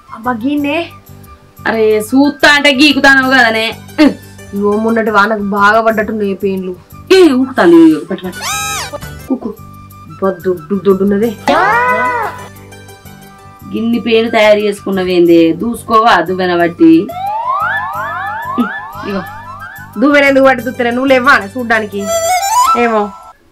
అబ్బా గీనే అరే సూత్తా అంటే గీకుతానవు కదనే ఇగో మొన్నటి వానకు బాగా పడ్డట్టున్నాయి పెయిన్లు ఏ ఊకుతాను పెట్టు పెట్టు. కుక్కు అబ్బా దొడ్డు దొడ్డున్నదే గిన్ని పేరు తయారు చేసుకున్నవేంది దూసుకోవా దువ్వెన బట్టి ఇగో దువ్వెన ఎందుకు పట్టి దుత్తలే నువ్వు లేవా అని చూడ్డానికి ఏమో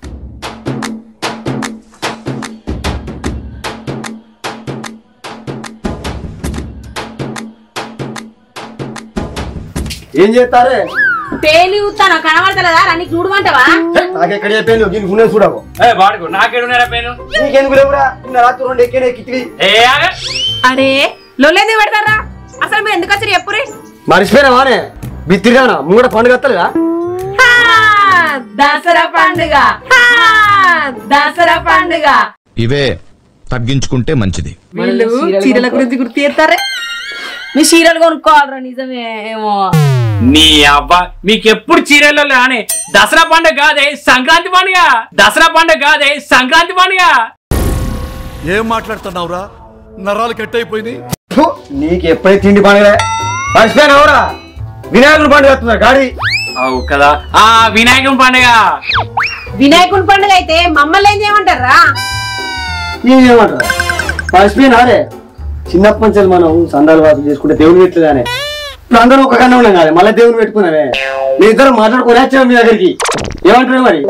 ఏం చేస్తారే పేలు ఊతాను కనబడతలేదా రా నీకు చూడమంటావా నాకెక్కడ చెప్పాను దీనికి ఉన్నది చూడకు ఏ వాడుకో నాకేడున్నారా పేను నీకెందుకు లేవురా నిన్న రాత్రి రెండు ఎక్కినే కిటికీ ఏ ఆగే. అరే లొల్లేందుకు పెడతారా అసలు మీరు ఎందుకు వచ్చారు చెప్పురి మర్చిపోయినా వానే బిత్తిరిగానా ముంగడ పండుగ వస్తలేదా హా, దసరా పండుగ హా, దసరా పండుగ ఇవే తగ్గించుకుంటే మంచిది వీళ్ళు చీరల గురించి గుర్తు చేస్తారే మీ చీరలు కొనుక్కోవాలరా నిజమే ఏమో నీ అబ్బా మీకెప్పుడు చీరల్లో రానే దసరా పండుగ కాదే సంక్రాంతి పండుగ దసరా పండుగ కాదే సంక్రాంతి పండుగ ఏం మాట్లాడుతున్నావురా నరాలు కట్ అయిపోయినాయి ఫు, నీకు ఎప్పుడైతే తిండి పండుగ మర్చిపోయినావురా వినాయకుడు పండుగ వస్తున్నారు గాడి అవు కదా ఆ వినాయకుని పండుగ వినాయకుడి పండుగ అయితే మమ్మల్ని ఏం చేయమంటారా నేనేమంటారా మర్చిపోయినారే చిన్నప్పటి నుంచి మనం సందాలు వాసం చేసుకుంటే దేవుని పెట్టలేదానే ఇప్పుడు అందరూ ఒక కన్నా ఉన్నాం కాదు మళ్ళీ దేవుని పెట్టుకున్నావే మీ ఇద్దరు మాట్లాడుకుని వచ్చాము మీ దగ్గరికి ఏమంటారు మరి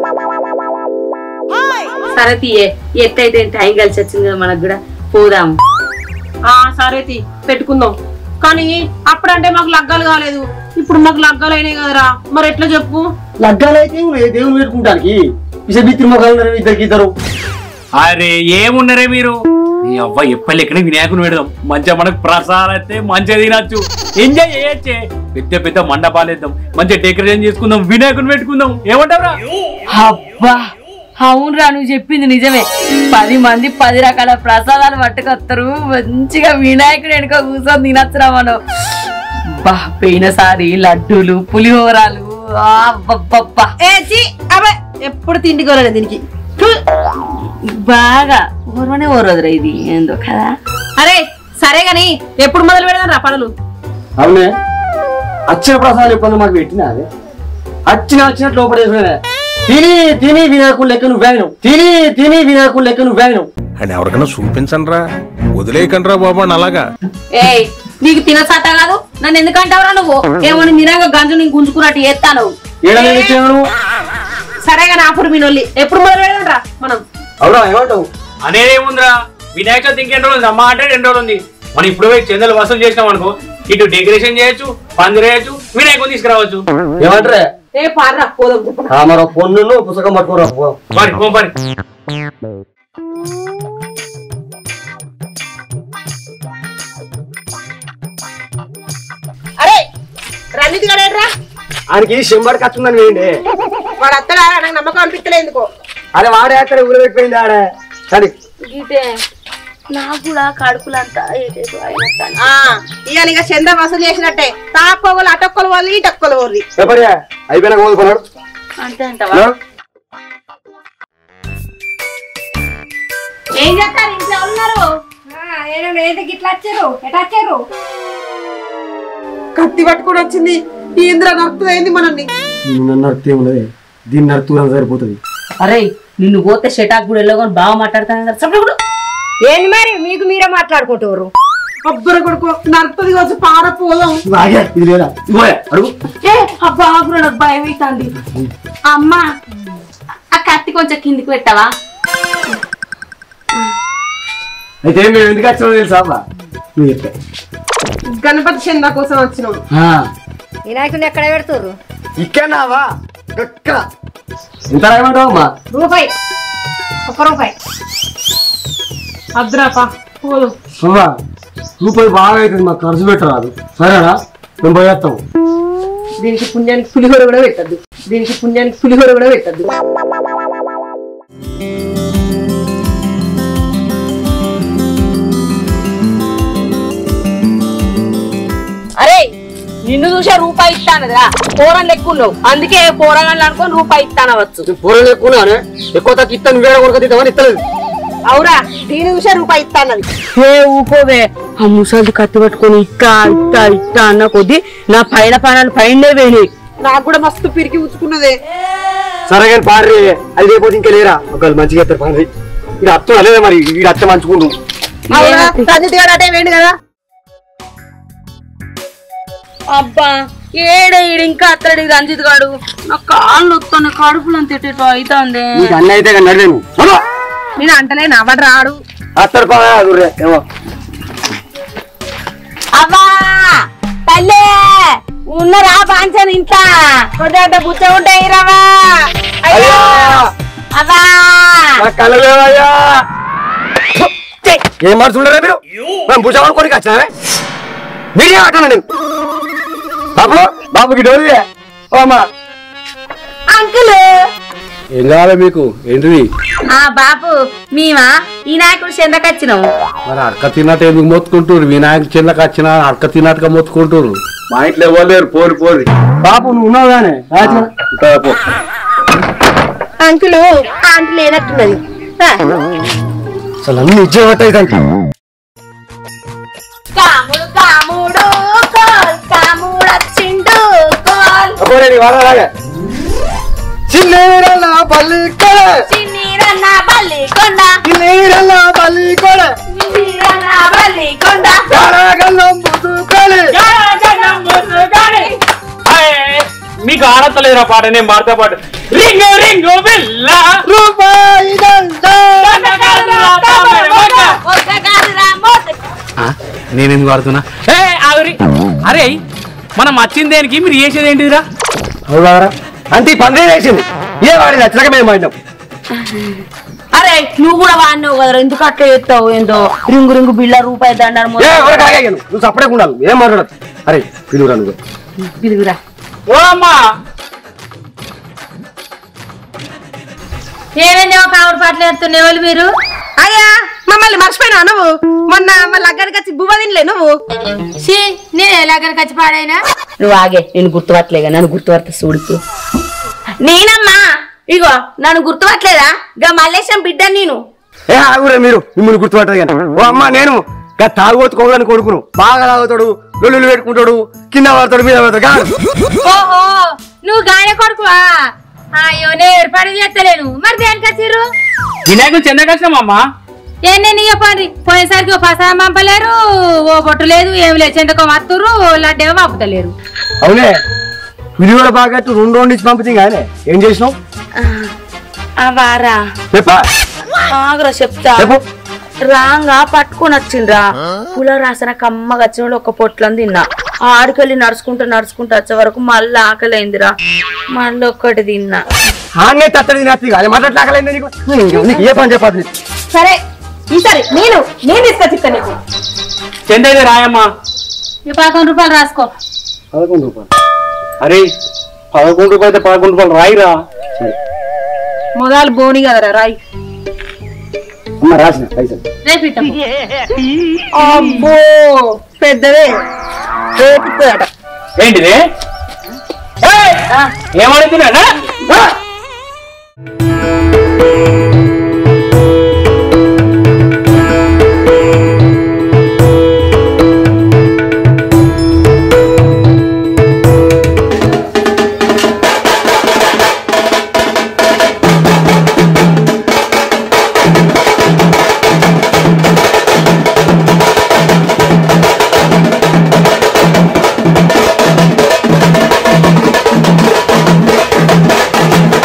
సరే తీయే ఎట్టయితే టైం కలిసి వచ్చింది కదా మనకు కూడా పోదాం ఆ సరే తి పెట్టుకుందాం కానీ అప్పుడంటే మాకు లగ్గాలు కాలేదు ఇప్పుడు మాకు లగ్గాలు అయినాయి కదరా మరి ఎట్లా చెప్పు లగ్గాలైతే ఉన్నాయి దేవుని పెట్టుకుంటానికి విషబిత్రి మొక్కలు ఉన్నారు ఇద్దరికి ఇద్దరు అరే ఏమున్నారే మీరు నీ అవ్వ ఎప్పటి ఎక్కడ వినాయకుని పెడదాం మంచిగా మనకు ప్రసాదం అయితే మంచిగా తినచ్చు ఎంజాయ్ చేయొచ్చే పెద్ద పెద్ద మండపాలు వేద్దాం మంచిగా డెకరేషన్ చేసుకుందాం వినాయకుని పెట్టుకుందాం ఏమంటారా అబ్బా అవునురా నువ్వు చెప్పింది నిజమే పది మంది పది రకాల ప్రసాదాలు పట్టుకొస్తారు మంచిగా వినాయకుడు వెనుక కూర్చొని తినచ్చురా మనం బా పోయినసారి లడ్డూలు పులిహోరాలు అబ్బబ్బబ్బా. ఏ చి అబ్బే ఎప్పుడు తిండి కోరలేదు దీనికి ఫు. బాగా ఓర్వనే ఓరదురా ఇది ఏందో కదా అరే సరే గాని ఎప్పుడు మొదలు పెడదాం రా పనులు అవునే అచ్చిన ప్రసాదాలు ఎప్పుడు మాకు పెట్టినా అదే అచ్చిన వచ్చినట్టు లోపల వేసుకునే తిని తిని వినాయకుడు లెక్క నువ్వు వేయను తిని తిని వినాయకుడు లెక్క నువ్వు వేయను అని ఎవరికైనా చూపించండి రా వదిలేయకండి రా బాబు అని అలాగా ఏయ్ నీకు తినసట కాదు నన్ను ఎందుకంటావురా నువ్వు ఏమని నిరంగా గంజు నీకు గుంజుకున్నట్టు చేస్తాను ఏడనే ఇచ్చాను సరే గాని ఆపురు మీనొల్లి ఎప్పుడు మొదలు పెడదాం రా మనం అవునా ఏమంటావు అనేది ఏముందిరా వినాయక చవితి ఇంకెన్ని రోజులు ఉంది? అమ్మ అంటే రెండు రోజులు ఉంది మనం ఇప్పుడు పోయి చందలు వసూలు చేసినాం అనుకో ఇటు డెకరేషన్ చేయొచ్చు పందిరి వేయచ్చు వినాయకుని తీసుకురావచ్చు ఏమంటారే ఏ పార్రా పోదాం ఆ మరో పొన్ను పుస్తకం పట్టుకోరా పో. మరి పో మరి అరే రణిత్ గడేట్రా ఆయనకి శంబడి కచ్చుందని వేయండి వాడు అత్తడా నాకు నమ్మకం అనిపించలేదు ఎందుకో అరే వాడే అక్కడ ఊరు పెట్టిపోయింది ఆడే సరే గీతే నాకు కూడా కడుపులంతా ఏదేదో అయినట్టు ఆ ఇక ఇక చంద వసూలు చేసినట్టే తాపొగలు అటొక్కలు వాళ్ళు ఇటొక్కలు వాళ్ళు చెప్పరియా అయిపోయినా కోలుకున్నాడు అంతే అంటావా ఏం చేస్తారు ఇంట్లో ఉన్నారు కత్తి పట్టుకొని వచ్చింది ఈ ఇంద్ర నడుపుతుంది మనల్ని నన్ను నడితే ఉన్నది దీన్ని నడుతూ సరిపోతుంది అరే నిన్ను పోతే షటాక్ కూడా వెళ్ళగా బాగా మాట్లాడతాను కదా చెప్పు ఇప్పుడు. ఏంది మరి మీకు మీరే మాట్లాడుకుంటారు అబ్బర కొడుకు నడుపుతుంది వచ్చి పార పోదాం ఆగే ఇది లేదా ఇవ్వయా అడుగు ఏ అబ్బా ఆగురా, నాకు భయం అవుతుంది అమ్మా ఆ కత్తి కొంచెం కిందికి పెట్టావా అయితే మేము ఎందుకు వచ్చినావు తెలుసా అబ్బా నువ్వు చెప్తే గణపతి చంద కోసం వచ్చినాం వినాయకుడిని ఎక్కడ పెడుతుర్రు ఇక్కడనావా ఎక్కడ ఎంత రాయమంటావు అమ్మా రూపాయి ఒక రూపాయి అద్రాపా పోదాం అమ్మా రూపాయి బాగా అవుతుంది మాకు ఖర్చు పెట్టరాదు సరేనా మేము పోయేస్తాం దీనికి పుణ్యానికి పులిహోర కూడా పెట్టద్దు దీనికి పుణ్యానికి పులిహోర కూడా పెట్టద్దు అరే నిన్ను చూసే రూపాయి ఇస్తానదిరా పోరన్ లెక్కున్నావు అందుకే పోరగాళ్ళు అనుకొని రూపాయి ఇస్తానవచ్చు పూరలు ఎక్కువనే ఎక్కువ తక్కువ ఇస్తాను వేరే కొనుక తిద్దామని ఇస్తలేదు అవురా దీని చూసే రూపాయి ఇస్తానది ఏ ఊకోవే ఆ ముసలి కత్తి పట్టుకొని ఇట్టా ఇట్టా ఇట్టా అన్న కొద్దీ నా పైన పానాలు పైనే పోయినాయి నాకు కూడా మస్తు పిరికి ఉచ్చుకున్నదే సరే కానీ పారి అది లేకపోతే ఇంకా లేరా ఒకళ్ళు మంచిగా ఎత్తారు పారి ఇది అత్త అలేదా మరి ఇది అత్త మంచుకుంటు అవునా రంజిత్ గారు అటే వేయండి కదా అబ్బా ఏడ ఈడు ఇంకా అత్తడి రంజిత్ గాడు నా కాళ్ళు వస్తాను కడుపులు అంత ఎట్టేటో అవుతుంది నీకు అన్న అయితే కానీ నడిలేను నేను అంటలేను అవడు రాడు అత్తరు పా గుర్రే ఏమో అవ్వా తల్లే ఉన్నరా పాంచన్ ఇంట్లో కొద్దిగా బుచ్చ ఉంటాయి రవా అయ్యా అవ్వా నా కలవేవయ్యా ఏం మనుషుండరా మీరు మేము భుజాలను కొనికి వచ్చినా మీరే అంటాను నేను బాబు బాబుకి డోలు ఓ అమ్మా అంకుల్ ఏం కావాలి మీకు ఏంటిది ఆ బాబు మేమా ఈ నాయకుడు చెందకొచ్చినాం మరి అడక తిన్నట్టు ఎందుకు మొత్తుకుంటారు వినాయక చిన్నకు వచ్చిన అడక తిన్నట్టుగా మొత్తుకుంటారు మా ఇంట్లో ఎవరు లేరు పోరు పోరు బాబు నువ్వు ఉన్నావు కానీ అంకుల్ ఆంటీ లేనట్టున్నది అసలు అన్ని ఇచ్చే పట్టాయి కాముడు కాముడు కోల్ కాముడు వచ్చిండు కోల్ అప్పుడు వారాలాగా చిన్నీరల్ల పల్లి కొడ చిన్నీరన్న బల్లి కొండ చిన్నీరల్ల పల్లి కొడ చిన్నీరన్న బల్లి కొండ గారాగల్లం ముసుకొని మీకు ఆడతలేదురా పాట నేను పాడతా పాట రింగు రింగు బిల్ల రూపాయి దండ ఒక్క కాదురా మోత నేనెందుకు వాడుతున్నా ఏ ఆగురి అరే మనం వచ్చింది దేనికి మీరు చేసేది ఏంటిదిరా అవునారా అంటే ఈ పందే వేసింది ఏ వాడి నచ్చక మేము వాడినాం అరే నువ్వు కూడా వాడినావు కదరా ఎందుకు అట్లా చేస్తావు ఏందో రింగు రింగు బిళ్ళ రూపాయి దండారు ఏ ఎవరికి ఆగాను నువ్వు సపడే ఉండాలి ఏం మాట్లాడదు అరే పిలువురా నువ్వు పిలుగురా ఓ అమ్మా ఏమేందేమో కావుడు పాటలు ఎడుతున్నాయి వాళ్ళు మీరు అయ్యా మమ్మల్ని మర్చిపోయినా నువ్వు మొన్న మా లగ్గానికి వచ్చి బువ్వ తినలే నువ్వు షీ నేను ఎలాగని ఖర్చు పాడైనా నువ్వు ఆగే నేను గుర్తుపట్టలేగా నన్ను గుర్తుపడతా చూడుతూ నేనమ్మా ఇగో నన్ను గుర్తుపట్టలేదా గా మల్లేశం బిడ్డ నేను ఏ ఆగురే మీరు మిమ్మల్ని గుర్తుపట్టదు కానీ ఓ అమ్మ నేను గా తాగుబోతు కోగలని కొడుకును బాగా తాగుతాడు లొల్లులు పెట్టుకుంటాడు కింద పడతాడు మీద పడతాడు కాదు ఓహో నువ్వు గాయ కొడుకువా అయ్యో నేను ఏర్పాటు చేస్తలేను మరి దేనికి వచ్చిర్రు వినాయకుడు చెందకొచ్చినామమ్మా ఏ నేను ఇక పని పోయేసరికి ఓ పసారం పంపలేరు ఓ బొట్టు లేదు ఏమి లేదు చెందకో మత్తురు లడ్డేమో పంపుతలేరు అవునే విలువల బాగా రెండు రెండు ఇచ్చి పంపించింది కానీ ఏం చేసినావు వారా చెప్పా ఆగ్రా చెప్తా చెప్పు రాంగా పట్టుకొని వచ్చిండ్రా పుల రాసిన కమ్మగా వచ్చిన వాళ్ళు ఒక పొట్లం తిన్నా ఆడికెళ్ళి నడుచుకుంటూ నడుచుకుంటూ వచ్చే వరకు మళ్ళీ ఆకలైందిరా మళ్ళీ ఒక్కటి తిన్నా ఆన్నే తత్తడి తినేస్తుంది కానీ మాట్లాడలేకలేదు నీకు నీకు ఏ పని చెప్పదు నీకు సరే ఈసారి నేను నేను తీసుకొచ్చి ఇస్తా నీకు చెందైతే రాయమ్మా ఈ పదకొండు రూపాయలు రాసుకో పదకొండు రూపాయలు అరే పదకొండు రూపాయలు అయితే పదకొండు రూపాయలు రాయిరా మొదలు బోని కదరా రాయి అమ్మ రాసిన పైసలు రేపు ఇట్టం. అబ్బో పెద్దదే రేపుతుందట ఏంటిది ఏమడుగుతున్నా ఏ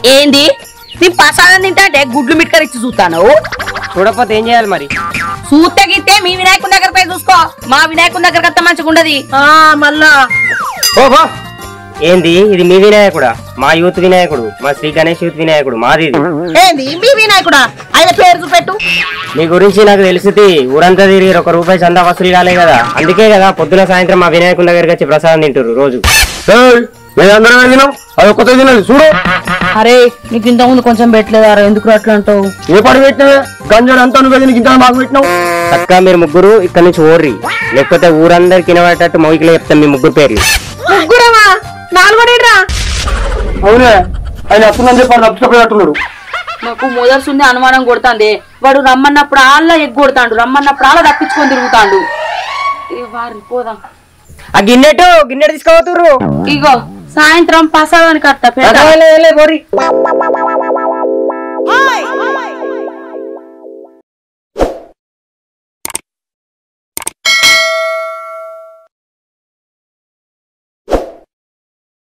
ఏంది నీ ప్రసాదం తింటే గుడ్లు మిట్కరిచ్చి చూస్తాను చూడకపోతే ఏం చేయాలి మరి చూస్తే గిట్టే మీ వినాయకుని దగ్గర పోయి చూసుకో మా వినాయకుని దగ్గర కత్త మంచిగా ఉండదు ఆ మళ్ళా ఓహో ఏంది ఇది మీ వినాయకుడా మా యూత్ వినాయకుడు మా శ్రీ గణేష్ యూత్ వినాయకుడు మాది ఇది ఏంది మీ వినాయకుడా ఆయన పేరు చూపెట్టు మీ గురించి నాకు తెలిసింది ఊరంతా తిరిగి ఒక రూపాయి చందా వసూలు కాలే కదా అందుకే కదా పొద్దున సాయంత్రం మా వినాయకుని దగ్గరికి వచ్చి ప్రసాదం తింటారు రోజు ఏయ్, మేమందరం తినాం అది ఒక్కతో తినాలి చూడు అరే నీకు ఇంత ముందు కొంచెం పెట్టలేదారా ఎందుకు అట్లా అంటావు ఏ పడి పెట్టినవే గంజాడు అంతా నువ్వు నీకు ఇంత బాగా పెట్టినావు చక్కగా మీరు ముగ్గురు ఇక్కడ నుంచి ఓర్రి లేకపోతే ఊరందరికి వినబడేటట్టు మౌకిలో చెప్తాం మీ ముగ్గురు పేర్లు ముగ్గురమా నాలుగోడేట్రా అవునే ఆయన వస్తుందని చెప్పి వాడు తప్పించుకోపోయినట్టున్నాడు నాకు మొదలుసుంది అనుమానం కొడుతుంది వాడు రమ్మన్నప్పుడు ఆళ్ళ ఎగ్గొడతాడు రమ్మన్నప్పుడు ఆళ్ళ తప్పించుకొని తిరుగుతాడు ఏ వారి పోదాం ఆ గిన్నెటు గిన్నెటు తీసుకోబోతుర్రు ఇగో సాయంత్రం ప్రసాదానికి అత్త పెట్ట ఓరి